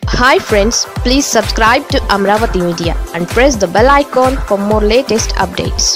hi friends please subscribe to Amaravati media and press the bell icon for more latest updates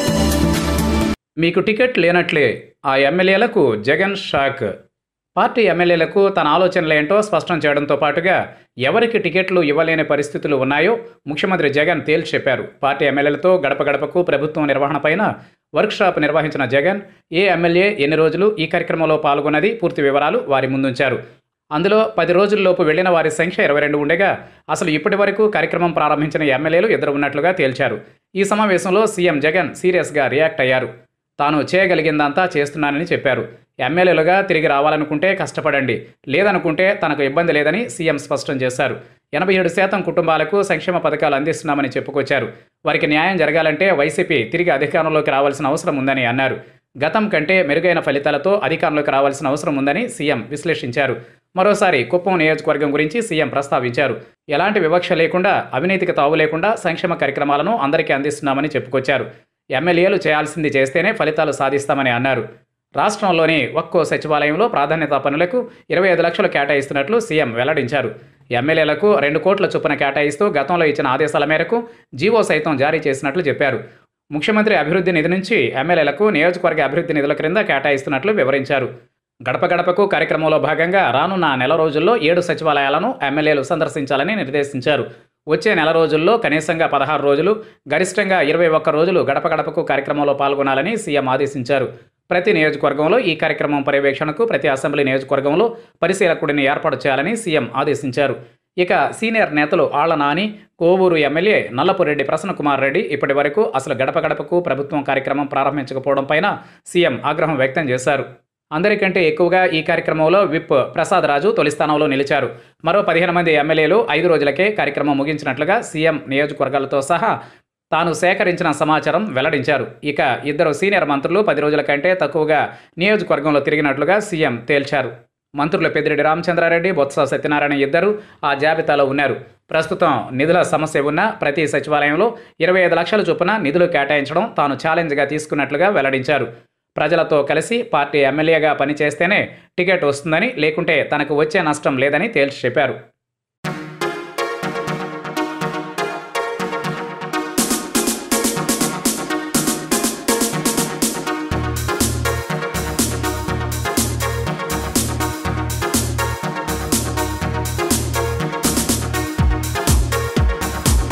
మీకు ticket లేనట్లే ఆ ఎమ్మెల్యేలకు Jagan shock party ఎమ్మెల్యేలకు తన ఆలోచనలేంటో స్పష్టం చేయడంతో పాటుగా ఎవరికి టికెట్లు ఇవ్వలేని పరిస్థితులు ఉన్నాయో ముఖ్యమంత్రి జగన్ తేల్చి చెప్పారు పార్టీ ఎమ్మెల్యేలతో గడప గడపకు ప్రభుత్వం నిర్వహణపైన వర్క్షాప్ నిర్వహించిన జగన్ ఏ ఎమ్మెల్యే ఎన్ని రోజులు ఈ కార్యక్రమంలో పాల్గొన్నది పూర్తి వివరాలు వారి ముందుంచారు అందులో పది రోజుల్లోపు వెళ్లిన వారి సంఖ్య ఇరవై రెండు ఉండగా అసలు ఇప్పటి వరకు కార్యక్రమం ప్రారంభించిన ఎమ్మెల్యేలు ఇద్దరు ఉన్నట్లుగా తేల్చారు ఈ సమావేశంలో సీఎం జగన్ సీరియస్గా రియాక్ట్ అయ్యారు తాను చేయగలిగిందంతా చేస్తున్నానని చెప్పారు ఎమ్మెల్యేలుగా తిరిగి రావాలనుకుంటే కష్టపడండి లేదనుకుంటే తనకు ఇబ్బంది లేదని సీఎం స్పష్టం చేశారు ఎనభై ఏడు శాతం కుటుంబాలకు సంక్షేమ పథకాలు అందిస్తున్నామని చెప్పుకొచ్చారు వారికి న్యాయం జరగాలంటే వైసీపీ తిరిగి అధికారంలోకి రావాల్సిన అవసరం ఉందని అన్నారు గతం కంటే మెరుగైన ఫలితాలతో అధికారంలోకి రావాల్సిన అవసరం ఉందని సీఎం విశ్లేషించారు మరోసారి కుప్పం నియోజకవర్గం గురించి సీఎం ప్రస్తావించారు ఎలాంటి వివక్ష లేకుండా అవినీతికి తావు లేకుండా సంక్షేమ కార్యక్రమాలను అందరికీ అందిస్తున్నామని చెప్పుకొచ్చారు ఎమ్మెల్యేలు చేయాల్సింది చేస్తేనే ఫలితాలు సాధిస్తామని అన్నారు రాష్ట్రంలోని ఒక్కో సచివాలయంలో ప్రాధాన్యత పనులకు ఇరవై ఐదు లక్షలు కేటాయిస్తున్నట్లు సీఎం వెల్లడించారు ఎమ్మెల్యేలకు రెండు కోట్ల చొప్పున కేటాయిస్తూ గతంలో ఇచ్చిన ఆదేశాల మేరకు జీవో సైతం జారీ చేసినట్లు చెప్పారు ముఖ్యమంత్రి అభివృద్ధి నిధి నుంచి ఎమ్మెల్యేలకు నియోజకవర్గ అభివృద్ధి నిధుల క్రింద కేటాయిస్తున్నట్లు వివరించారు గడప గడపకు కార్యక్రమంలో భాగంగా రానున్న నెల రోజుల్లో ఏడు సచివాలయాలను ఎమ్మెల్యేలు సందర్శించాలని నిర్దేశించారు వచ్చే నెల రోజుల్లో కనీసంగా పదహారు రోజులు గరిష్టంగా ఇరవై ఒక్క రోజులు గడప గడపకు కార్యక్రమంలో పాల్గొనాలని సీఎం ఆదేశించారు ప్రతి నియోజకవర్గంలో ఈ కార్యక్రమం పర్యవేక్షణకు ప్రతి అసెంబ్లీ నియోజకవర్గంలో పరిశీలకుడిని ఏర్పాటు చేయాలని సీఎం ఆదేశించారు ఇక సీనియర్ నేతలు ఆళ్ల నాని కోవూరు ఎమ్మెల్యే నల్లపురెడ్డి ప్రసన్నకుమార్ రెడ్డి ఇప్పటి వరకు అసలు గడప గడపకు ప్రభుత్వం కార్యక్రమం ప్రారంభించకపోవడం పైన సీఎం ఆగ్రహం వ్యక్తం చేశారు అందరికంటే ఎక్కువగా ఈ కార్యక్రమంలో విప్ ప్రసాద్ రాజు తొలి స్థానంలో నిలిచారు మరో పదిహేను మంది ఎమ్మెల్యేలు ఐదు రోజులకే కార్యక్రమం ముగించినట్లుగా సీఎం నియోజకవర్గాలతో సహా తాను సేకరించిన సమాచారం వెల్లడించారు ఇక ఇద్దరు సీనియర్ మంత్రులు పది రోజుల కంటే తక్కువగా నియోజకవర్గంలో తిరిగినట్లుగా సీఎం తేల్చారు మంత్రులు పెద్దిరెడ్డి రామచంద్రారెడ్డి బొత్స సత్యనారాయణ ఇద్దరు ఆ జాబితాలో ఉన్నారు ప్రస్తుతం నిధుల సమస్య ఉన్న ప్రతి సచివాలయంలో ఇరవై ఐదు లక్షల చొప్పున నిధులు కేటాయించడం తాను ఛాలెంజ్గా తీసుకున్నట్లుగా వెల్లడించారు ప్రజలతో కలిసి పార్టీ ఎమ్మెల్యేగా పనిచేస్తేనే టికెట్ వస్తుందని లేకుంటే తనకు వచ్చే నష్టం లేదని తేల్చి చెప్పారు